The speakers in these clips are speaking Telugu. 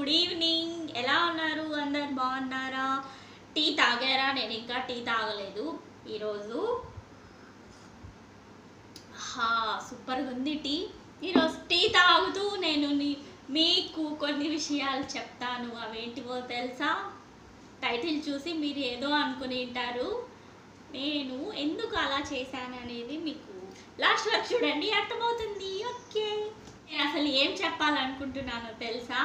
గుడ్ ఈవినింగ్ ఎలా ఉన్నారు అందరు బాగున్నారా టీ తాగారా నేను ఇంకా టీ తాగలేదు ఈరోజు హా సూపర్గా ఉంది టీ ఈరోజు టీ తాగుతూ నేను నీ- మీకు కొన్ని విషయాలు చెప్తాను అవేంటివో తెలుసా టైటిల్ చూసి మీరు ఏదో అనుకుని ఉంటారు నేను ఎందుకు అలా చేశాను అనేది మీకు లాస్ట్ వరకు చూడండి అర్థమవుతుంది ఓకే నేను అసలు ఏం చెప్పాలనుకుంటున్నానో తెలుసా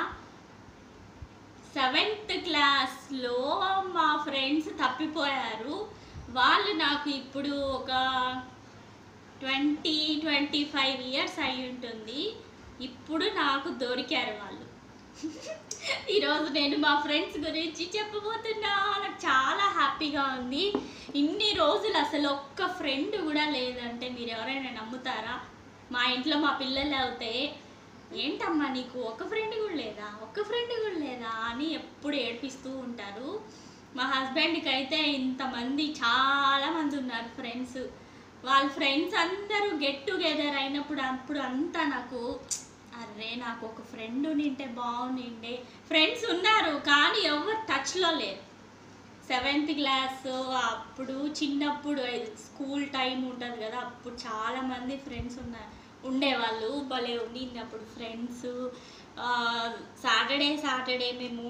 సెవెంత్ క్లాస్లో మా ఫ్రెండ్స్ తప్పిపోయారు వాళ్ళు నాకు ఇప్పుడు ఒక ట్వంటీ ట్వంటీ ఫైవ్ ఇయర్స్ అయి ఉంటుంది ఇప్పుడు నాకు దొరికారు వాళ్ళు ఈరోజు నేను మా ఫ్రెండ్స్ గురించి చెప్పబోతున్నా నాకు చాలా హ్యాపీగా ఉంది ఇన్ని రోజులు అసలు ఒక్క ఫ్రెండ్ కూడా లేదంటే మీరు ఎవరైనా నమ్ముతారా మా ఇంట్లో మా పిల్లలు అవుతే ఏంటమ్మా నీకు ఒక ఫ్రెండ్ కూడా లేదా ఒక్క ఫ్రెండ్ కూడా లేదా అని ఎప్పుడు ఏడిపిస్తూ ఉంటారు మా హస్బెండ్కి అయితే ఇంతమంది చాలా మంది ఉన్నారు ఫ్రెండ్స్ వాళ్ళ ఫ్రెండ్స్ అందరూ గెట్ టుగెదర్ అయినప్పుడు అప్పుడు అంతా నాకు అరే నాకు ఒక ఫ్రెండ్ ఉంటే బాగుండిండే ఫ్రెండ్స్ ఉన్నారు కానీ ఎవరు టచ్లో లేరు సెవెంత్ క్లాస్ అప్పుడు చిన్నప్పుడు స్కూల్ టైం ఉంటుంది కదా అప్పుడు చాలా మంది ఫ్రెండ్స్ ఉన్నారు ఉండేవాళ్ళు భలే ఉండింది అప్పుడు ఫ్రెండ్స్ సాటర్డే సాటర్డే మేము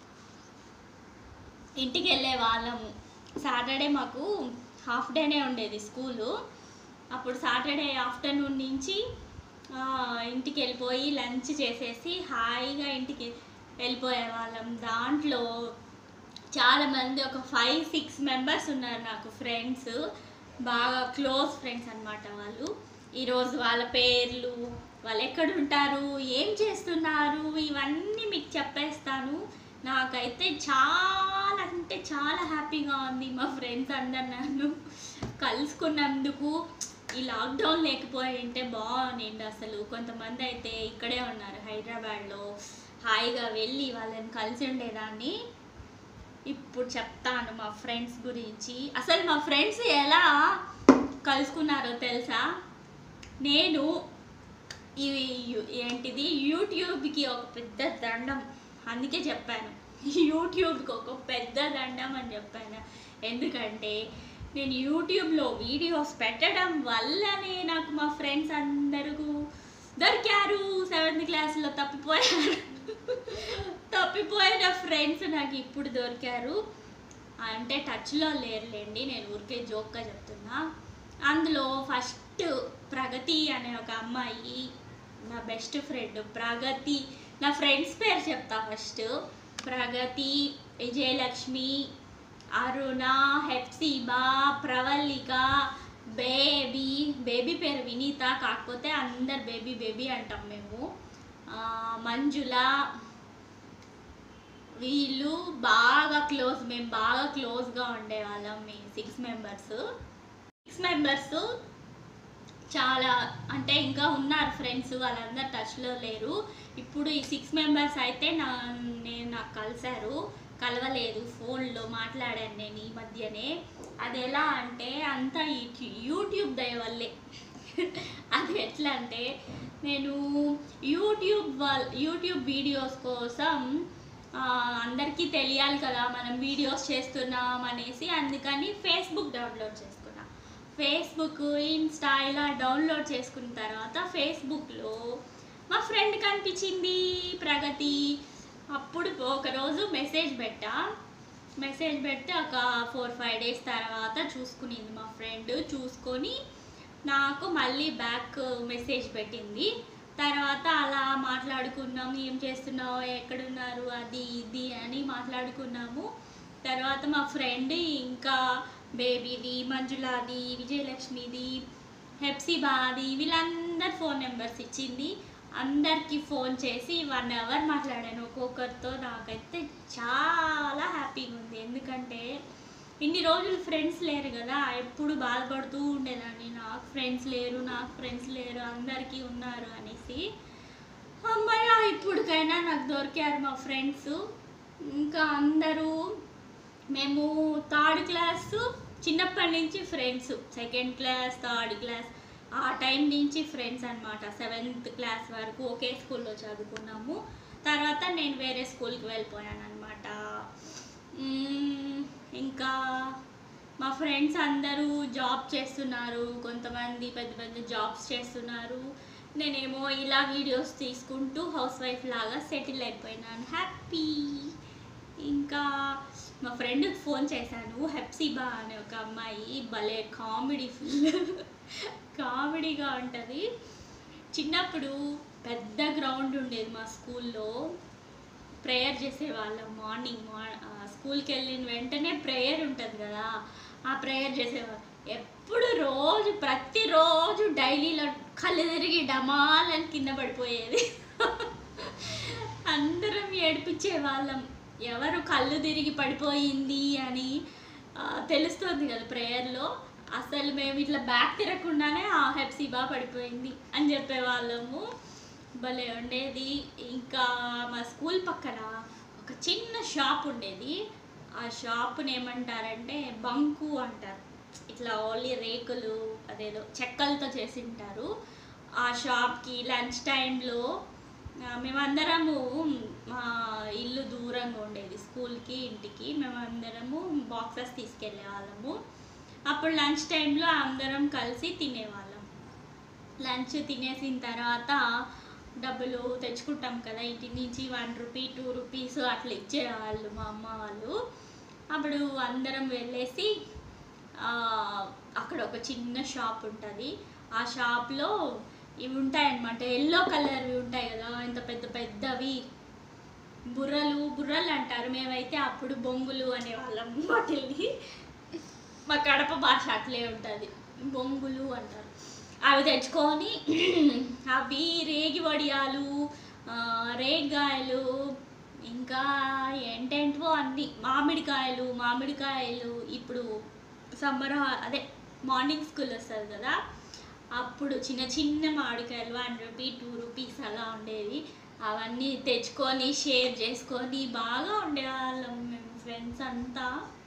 ఇంటికి వెళ్ళే వాళ్ళము సాటర్డే మాకు హాఫ్ డేనే ఉండేది స్కూలు అప్పుడు సాటర్డే ఆఫ్టర్నూన్ నుంచి ఆ, ఇంటికి వెళ్ళిపోయి లంచ్ చేసేసి హాయిగా ఇంటికి వెళ్ళిపోయే వాళ్ళం దాంట్లో చాలామంది ఒక ఫైవ్ సిక్స్ మెంబర్స్ ఉన్నారు నాకు ఫ్రెండ్స్ బాగా క్లోజ్ ఫ్రెండ్స్ అన్నమాట వాళ్ళు ఈరోజు వాళ్ళ పేర్లు వాళ్ళు ఎక్కడ ఉంటారు ఏం చేస్తున్నారు ఇవన్నీ మీకు చెప్పేస్తాను నాకైతే చాలా అంటే చాలా హ్యాపీగా ఉంది మా ఫ్రెండ్స్ అందరు నన్ను కలుసుకున్నందుకు ఈ లాక్డౌన్ లేకపోయి ఉంటే బాగుండింది అసలు కొంతమంది అయితే ఇక్కడే ఉన్నారు హైదరాబాద్లో హాయిగా వెళ్ళి వాళ్ళని కలిసి ఉండేదాన్ని ఇప్పుడు చెప్తాను మా ఫ్రెండ్స్ గురించి అసలు మా ఫ్రెండ్స్ ఎలా కలుసుకున్నారో తెలుసా నేను ఇవి యు- ఏంటిది యూట్యూబ్కి ఒక పెద్ద దండం అందుకే చెప్పాను యూట్యూబ్కి ఒక పెద్ద దండం అని చెప్పాను ఎందుకంటే నేను యూట్యూబ్లో వీడియోస్ పెట్టడం వల్లనే నాకు మా ఫ్రెండ్స్ అందరూ దొరికారు సెవెంత్ క్లాస్లో తప్పిపోయారు తప్పిపోయిన ఫ్రెండ్స్ నాకు ఇప్పుడు దొరికారు అంటే టచ్లో లేరులేండి నేను ఊరికే జోక్గా చెప్తున్నా అందులో ఫస్ట్ ప్రగతి అనే ఒక అమ్మాయి నా బెస్ట్ ఫ్రెండ్ ప్రగతి నా ఫ్రెండ్స్ పేరు చెప్తా first Pragathi Vijayalakshmi Aruna Hepsiba Pravallika Baby Baby పేరు వినీత కాకపోతే అందరు బేబీ బేబీ అంటాం మేము ఆ, మంజుల వీళ్ళు బాగా క్లోజ్ మేము బాగా క్లోజ్గా ఉండేవాళ్ళం మీ సిక్స్ మెంబర్స్ సిక్స్ మెంబర్స్ చాలా అంటే ఇంకా ఉన్నారు ఫ్రెండ్స్ వాళ్ళందరూ టచ్లో లేరు ఇప్పుడు ఈ సిక్స్ మెంబర్స్ అయితే నా నేను నాకు కలిశారు కలవలేదు ఫోన్లో మాట్లాడాను నేను ఈ మధ్యనే అది ఎలా అంటే అంతా ఈ యూట్యూబ్ దయ వల్లే అది ఎట్లా అంటే నేను యూట్యూబ్ వాళ్ళ యూట్యూబ్ వీడియోస్ కోసం ఆ, అందరికీ తెలియాలి కదా మనం వీడియోస్ చేస్తున్నాం అనేసి అందుకని ఫేస్బుక్ డౌన్లోడ్ చేసుకున్నా ఫేస్బుక్ ఇన్స్టా ఇలా డౌన్లోడ్ చేసుకున్న తర్వాత ఫేస్బుక్లో మా ఫ్రెండ్ కనిపించింది ప్రగతి అప్పుడు ఒకరోజు మెసేజ్ పెట్టా మెసేజ్ పెట్టి ఒక ఫోర్ ఫైవ్ డేస్ తర్వాత చూసుకునింది మా ఫ్రెండ్ చూసుకొని నాకు మళ్ళీ బ్యాక్ మెసేజ్ పెట్టింది తర్వాత అలా మాట్లాడుకున్నాం ఏం చేస్తున్నావు ఎక్కడున్నారు అది ఇది అని మాట్లాడుకున్నాము తర్వాత మా ఫ్రెండ్ ఇంకా బేబీది మంజులాది విజయలక్ష్మిది హెప్సిబాది వీళ్ళందరి ఫోన్ నెంబర్స్ ఇచ్చింది అందరికీ ఫోన్ చేసి వన్ అవర్ మాట్లాడాను ఒక్కొక్కరితో నాకైతే చాలా హ్యాపీగా ఉంది ఎందుకంటే ఇన్ని రోజులు ఫ్రెండ్స్ లేరు కదా ఎప్పుడు బాధపడుతూ ఉండేదాన్ని నాకు ఫ్రెండ్స్ లేరు నాకు ఫ్రెండ్స్ లేరు అందరికీ ఉన్నారు అనేసి అమ్మాయ ఇప్పటికైనా నాకు దొరికారు మా ఫ్రెండ్స్ ఇంకా అందరూ మేము థర్డ్ క్లాస్ చిన్నప్పటి నుంచి friends second class third class ఆ టైం నుంచి ఫ్రెండ్స్ అనమాట సెవెంత్ క్లాస్ వరకు ఒకే స్కూల్లో చదువుకున్నాము తర్వాత నేను వేరే స్కూల్కి వెళ్ళిపోయాను అనమాట ఇంకా మా ఫ్రెండ్స్ అందరూ జాబ్ చేస్తున్నారు కొంతమంది పెద్ద పెద్ద జాబ్స్ చేస్తున్నారు నేనేమో ఇలా వీడియోస్ తీసుకుంటూ హౌస్ వైఫ్ లాగా సెటిల్ అయిపోయినాను హ్యాపీ ఇంకా మా ఫ్రెండ్కి ఫోన్ చేశాను హెప్సిబా అనే ఒక అమ్మాయి భలే కామెడీ ఫుల్ కామెడీగా ఉంటుంది చిన్నప్పుడు పెద్ద గ్రౌండ్ ఉండేది మా స్కూల్లో ప్రేయర్ చేసేవాళ్ళం మార్నింగ్ స్కూల్కి వెళ్ళిన వెంటనే ప్రేయర్ ఉంటుంది కదా ఆ ప్రేయర్ చేసేవాళ్ళం ఎప్పుడు రోజు ప్రతిరోజు డైలీలో కళ్ళు తిరిగి డమాలని కింద పడిపోయేది అందరం ఏడిపించే వాళ్ళం ఎవరు కళ్ళు తిరిగి పడిపోయింది అని ఆ, తెలుస్తుంది కదా ప్రేయర్లో అసలు మేము ఇట్లా బ్యాక్ తిరగకుండానే ఆ హెప్సిబా పడిపోయింది అని చెప్పేవాళ్ళము భలే ఉండేది ఇంకా మా స్కూల్ పక్కన ఒక చిన్న షాప్ ఉండేది ఆ షాప్ని ఏమంటారంటే బంకు అంటారు ఇట్లా ఓన్లీ రేకులు అదేదో చెక్కలతో చేసి ఉంటారు ఆ షాప్కి లంచ్ టైంలో మేమందరము మా ఇల్లు దూరంగా ఉండేది స్కూల్కి ఇంటికి మేమందరము బాక్సెస్ తీసుకెళ్ళే వాళ్ళము అప్పుడు లంచ్ టైంలో అందరం కలిసి తినేవాళ్ళం లంచ్ తినేసిన తర్వాత డబ్బులు తెచ్చుకుంటాం కదా ఇంటి నుంచి వన్ రూపీ టూ రూపీస్ అట్లా ఇచ్చేవాళ్ళు మా అమ్మ వాళ్ళు అప్పుడు అందరం వెళ్ళేసి ఆ, అక్కడ ఒక చిన్న షాప్ ఉంటుంది ఆ షాప్లో ఇవి ఉంటాయన్నమాట ఎల్లో కలర్వి ఉంటాయి కదా ఇంత పెద్ద పెద్దవి బుర్రలు బుర్రలు అంటారు మేమైతే అప్పుడు బొంగులు అనేవాళ్ళం వాటిల్ని మా కడప భాష అట్లే ఉంటుంది బొంగులు అంటారు అవి తెచ్చుకొని అవి రేగి వడియాలు ఆ, రేగికాయలు ఇంకా ఏంటేంటివో అన్ని మామిడికాయలు మామిడికాయలు ఇప్పుడు సమ్మర్ అదే మార్నింగ్ స్కూల్ వస్తుంది కదా అప్పుడు చిన్న చిన్న మామిడికాయలు వన్ రూపీ టూ రూపీస్ అలా ఉండేవి అవన్నీ తెచ్చుకొని షేర్ చేసుకొని బాగా ఉండేవాళ్ళం మేము ఫ్రెండ్స్ అంతా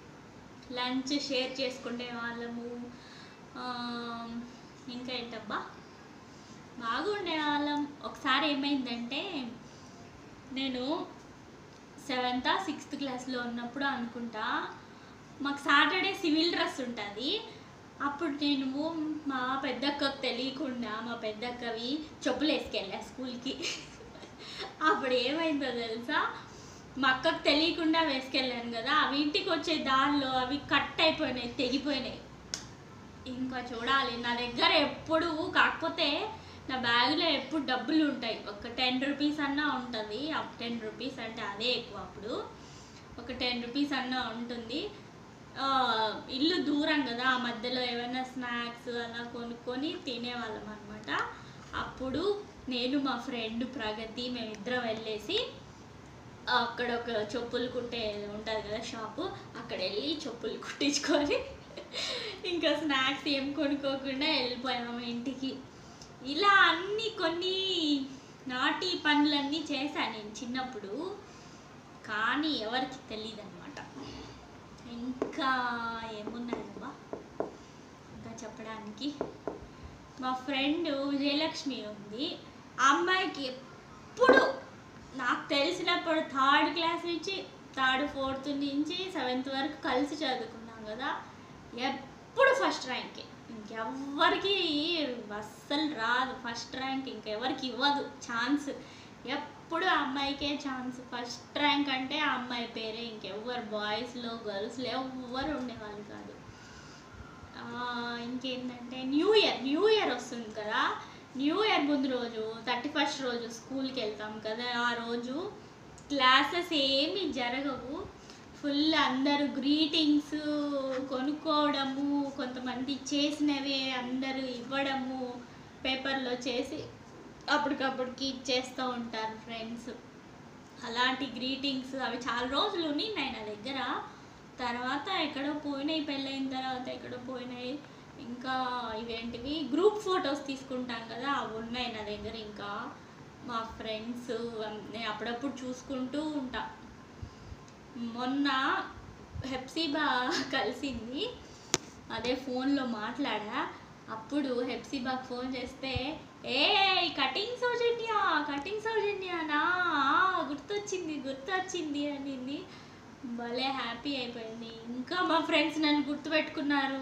లంచ్ షేర్ చేసుకునే వాళ్ళము ఆ, ఇంకా ఏంటబ్బా బాగా ఉండేవాళ్ళం ఒకసారి ఏమైందంటే నేను సెవెంత్ సిక్స్త్ క్లాస్లో ఉన్నప్పుడు అనుకుంటా మాకు సాటర్డే సివిల్ డ్రెస్ ఉంటుంది అప్పుడు నేను మా పెద్దక్కకు తెలియకుండా మా పెద్దక్కవి చెప్పులు వేసుకెళ్ళా స్కూల్కి అప్పుడు ఏమైందో తెలుసా మా అక్కకు తెలియకుండా వేసుకెళ్ళాను కదా అవి ఇంటికి వచ్చే దారిలో అవి కట్ అయిపోయినాయి తెగిపోయినాయి ఇంకా చూడాలి నా దగ్గర ఎప్పుడు కాకపోతే నా బ్యాగ్లో ఎప్పుడు డబ్బులు ఉంటాయి ఒక టెన్ రూపీస్ అన్నా ఉంటుంది టెన్ రూపీస్ అంటే అదే ఎక్కువ అప్పుడు ఒక టెన్ రూపీస్ అన్నా ఉంటుంది ఆ, ఇల్లు దూరం కదా ఆ మధ్యలో ఏమైనా స్నాక్స్ అలా కొనుక్కొని తినేవాళ్ళం అనమాట అప్పుడు నేను మా ఫ్రెండ్ ప్రగతి మేమిద్దరం వెళ్ళేసి అక్కడ ఒక చెప్పులు కుట్టే ఉంటుంది కదా షాపు అక్కడ వెళ్ళి చెప్పులు కుట్టించుకొని ఇంకా స్నాక్స్ ఏం కొనుక్కోకుండా వెళ్ళిపోయాము ఇంటికి ఇలా అన్ని కొన్ని నాటి పనులన్నీ చేశాను నేను చిన్నప్పుడు కానీ ఎవరికి తెలియదు అనమాట ఇంకా ఏమున్నాయబ్బా ఇంకా చెప్పడానికి మా ఫ్రెండ్ విజయలక్ష్మి ఉంది ఆ అమ్మాయికి ఎప్పుడు నాకు తెలిసినప్పుడు థర్డ్ క్లాస్ నుంచి థర్డ్ ఫోర్త్ నుంచి సెవెంత్ వరకు కలిసి చదువుకున్నాం కదా ఎప్పుడు ఫస్ట్ ర్యాంకే ఇంకెవ్వరికి అస్సలు రాదు ఫస్ట్ ర్యాంక్ ఇంకెవరికి ఇవ్వదు ఛాన్స్ ఎప్పుడు ఆ అమ్మాయికే ఛాన్స్ ఫస్ట్ ర్యాంక్ అంటే ఆ అమ్మాయి పేరే ఇంకెవ్వరు బాయ్స్లో గర్ల్స్లో ఎవ్వరు ఉండేవాళ్ళు కాదు ఆ, ఇంకేంటంటే న్యూ ఇయర్ న్యూ ఇయర్ వస్తుంది కదా న్యూ ఇయర్ ముందు రోజు థర్టీ ఫస్ట్ రోజు స్కూల్కి వెళ్తాం కదా ఆ రోజు క్లాసెస్ ఏమీ జరగవు ఫుల్ అందరూ గ్రీటింగ్స్ కొనుక్కోవడము కొంతమంది చేసినవే అందరూ ఇవ్వడము పేపర్లో చేసి అప్పటికప్పటికి ఇచ్చేస్తూ ఉంటారు ఫ్రెండ్స్ అలాంటి గ్రీటింగ్స్ అవి చాలా రోజులు ఉన్నాయి నా దగ్గర తర్వాత ఎక్కడో పోయినాయి పెళ్ళైన తర్వాత ఎక్కడో పోయినాయి ఇంకా ఇవేంటివి గ్రూప్ ఫొటోస్ తీసుకుంటాం కదా అవి ఉన్నాయి నా దగ్గర ఇంకా మా ఫ్రెండ్స్ నేను అప్పుడప్పుడు చూసుకుంటూ ఉంటా మొన్న హెప్సిబా కలిసింది అదే ఫోన్లో మాట్లాడా అప్పుడు హెప్సిబాకి ఫోన్ చేస్తే ఏ కటింగ్ సౌజన్య కటింగ్ సౌజన్య నా ఆ, గుర్తొచ్చింది గుర్తొచ్చింది అనింది భలే హ్యాపీ అయిపోయింది ఇంకా మా ఫ్రెండ్స్ నన్ను గుర్తుపెట్టుకున్నారు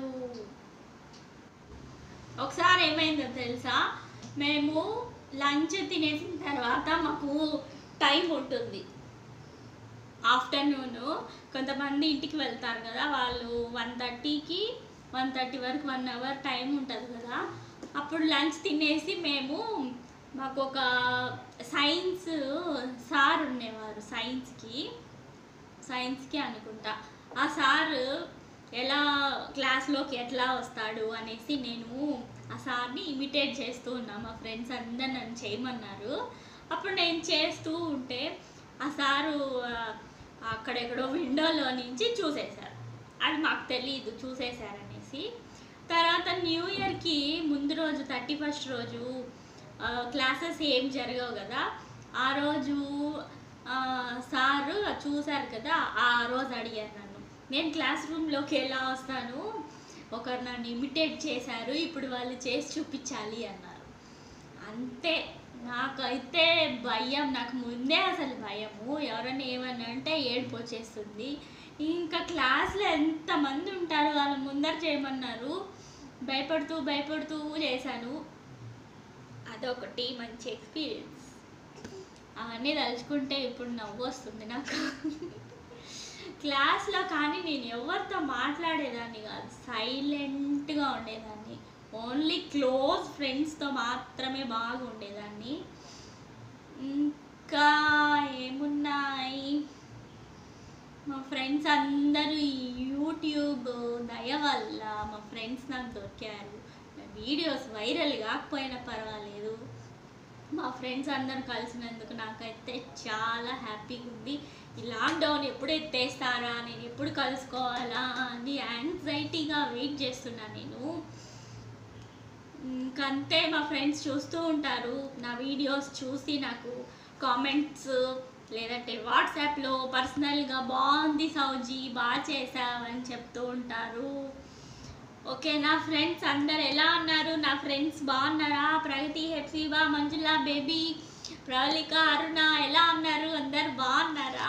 ఒకసారి ఏమైందో తెలుసా మేము లంచ్ తినేసిన తర్వాత మాకు టైం ఉంటుంది ఆఫ్టర్నూన్ కొంతమంది ఇంటికి వెళ్తారు కదా వాళ్ళు వన్ థర్టీకి వన్ థర్టీ వరకు వన్ అవర్ టైం ఉంటుంది కదా అప్పుడు లంచ్ తినేసి మేము మాకు ఒక సైన్స్ సార్ ఉండేవారు సైన్స్కి సైన్స్కి అనుకుంటా ఆ సార్ ఎలా క్లాస్లోకి ఎట్లా వస్తాడు అనేసి నేను ఆ సార్ని ఇమిటేట్ చేస్తూ ఉన్నా మా ఫ్రెండ్స్ అందరు నన్ను చేయమన్నారు అప్పుడు నేను చేస్తూ ఉంటే ఆ సారు ఆ, అక్కడెక్కడో విండోలో నుంచి చూసేశారు అది మాకు తెలియదు చూసేశారనేసి తర్వాత న్యూ ఇయర్కి ముందు రోజు థర్టీ ఫస్ట్ రోజు క్లాసెస్ ఏం జరగవు కదా ఆ రోజు ఆ, సారు చూశారు కదా ఆ రోజు అడిగారు నన్ను నేను క్లాస్ రూమ్లోకి ఎలా వస్తాను ఒకరు నన్ను ఇమిటేట్ చేశారు ఇప్పుడు వాళ్ళు చేసి చూపించాలి అన్నారు అంతే నాకైతే భయం నాకు ముందే అసలు భయము ఎవరైనా ఏమన్నా అంటే ఏడుపు వచ్చేస్తుంది ఇంకా క్లాస్లో ఎంతమంది ఉంటారు వాళ్ళ ముందర చేయమన్నారు భయపడుతూ భయపడుతూ చేశాను అదొకటి మంచి ఎక్స్పీరియన్స్ అవన్నీ తలుచుకుంటే ఇప్పుడు నవ్వు వస్తుంది నాకు క్లాస్లో కానీ నేను ఎవరితో మాట్లాడేదాన్ని కాదు సైలెంట్గా ఉండేదాన్ని ఓన్లీ క్లోజ్ ఫ్రెండ్స్తో మాత్రమే బాగా ఉండేదాన్ని ఇంకా ఏమున్నాయి మా ఫ్రెండ్స్ అందరూ ఈ యూట్యూబ్ దయ వల్ల మా ఫ్రెండ్స్ నాకు దొరికారు నా వీడియోస్ వైరల్ కాకపోయినా పర్వాలేదు మా ఫ్రెండ్స్ అందరు కలిసినందుకు నాకైతే చాలా హ్యాపీగా ఉంది ఈ లాక్డౌన్ ఎప్పుడు ఎత్తేస్తారా నేను ఎప్పుడు కలుసుకోవాలా అని యాంగ్జైటీగా వెయిట్ చేస్తున్నా నేను ఇంకంతే మా ఫ్రెండ్స్ చూస్తూ ఉంటారు నా వీడియోస్ చూసి నాకు కామెంట్స్ లేదంటే వాట్సాప్లో పర్సనల్గా బాగుంది సౌజీ బాగా చేసావని చెప్తూ ఉంటారు ఓకే నా ఫ్రెండ్స్ అందరు ఎలా ఉన్నారు నా ఫ్రెండ్స్ బాగున్నారా ప్రగతి హెప్సిబా మంజుల బేబీ ప్రవళిక అరుణ ఎలా ఉన్నారు అందరు బాగున్నారా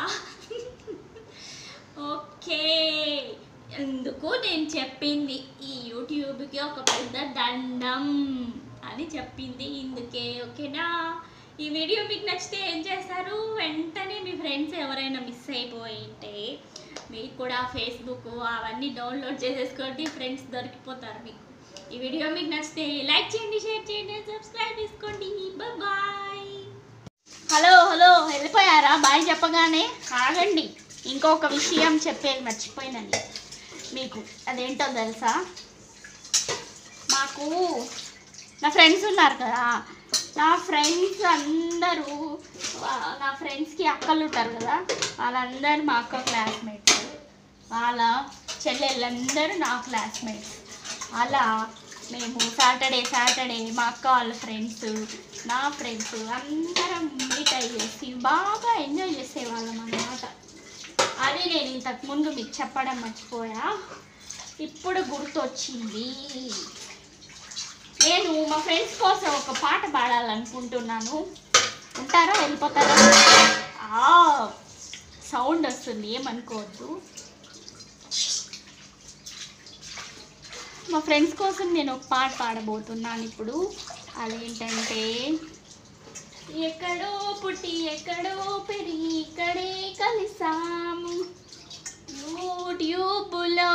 ఓకే ఎందుకు నేను చెప్పింది ఈ యూట్యూబ్కి ఒక పెద్ద దండం అని చెప్పింది ఇందుకే ఓకేనా ఈ వీడియో మీకు నచ్చితే ఏం చేస్తారు వెంటనే మీ ఫ్రెండ్స్ ఎవరైనా మిస్ అయిపోయి ఉంటే మీరు కూడా ఫేస్బుక్ అవన్నీ డౌన్లోడ్ చేసేసుకోండి ఫ్రెండ్స్ దొరికిపోతారు మీకు ఈ వీడియో మీకు నచ్చితే లైక్ చేయండి షేర్ చేయండి సబ్స్క్రైబ్ చేసుకోండి బాయ్ హలో హలో వెళ్ళిపోయారా బాయ్ చెప్పగానే ఆగండి ఇంకొక విషయం చెప్పేది మర్చిపోయినండి మీకు అదేంటో తెలుసా మాకు నా ఫ్రెండ్స్ ఉన్నారు కదా నా ఫ్రెండ్స్ అందరూ వా- నా ఫ్రెండ్స్కి అక్కలు ఉంటారు కదా వాళ్ళందరూ మా అక్క క్లాస్మేట్స్ వాళ్ళ చెల్లెళ్ళందరూ నా క్లాస్మేట్స్ అలా మేము సాటర్డే సాటర్డే మా అక్క వాళ్ళ ఫ్రెండ్స్ నా ఫ్రెండ్స్ అందరం మీట్ అయ్యేసి బాగా ఎంజాయ్ చేసేవాళ్ళం అన్నమాట అది నేను ఇంతకు ముందు మీకు చెప్పడం మర్చిపోయా ఇప్పుడు గుర్తొచ్చింది నేను మా ఫ్రెండ్స్ కోసం ఒక పాట పాడాలనుకుంటున్నాను ఉంటారా వెళ్ళిపోతారా సౌండ్ వస్తుంది ఏమనుకోవద్దు మా ఫ్రెండ్స్ కోసం నేను ఒక పాట పాడబోతున్నాను ఇప్పుడు అదేంటంటే ఎక్కడో పుట్టి ఎక్కడో పెరిగి ఇక్కడే కలిసాము యూట్యూబ్లో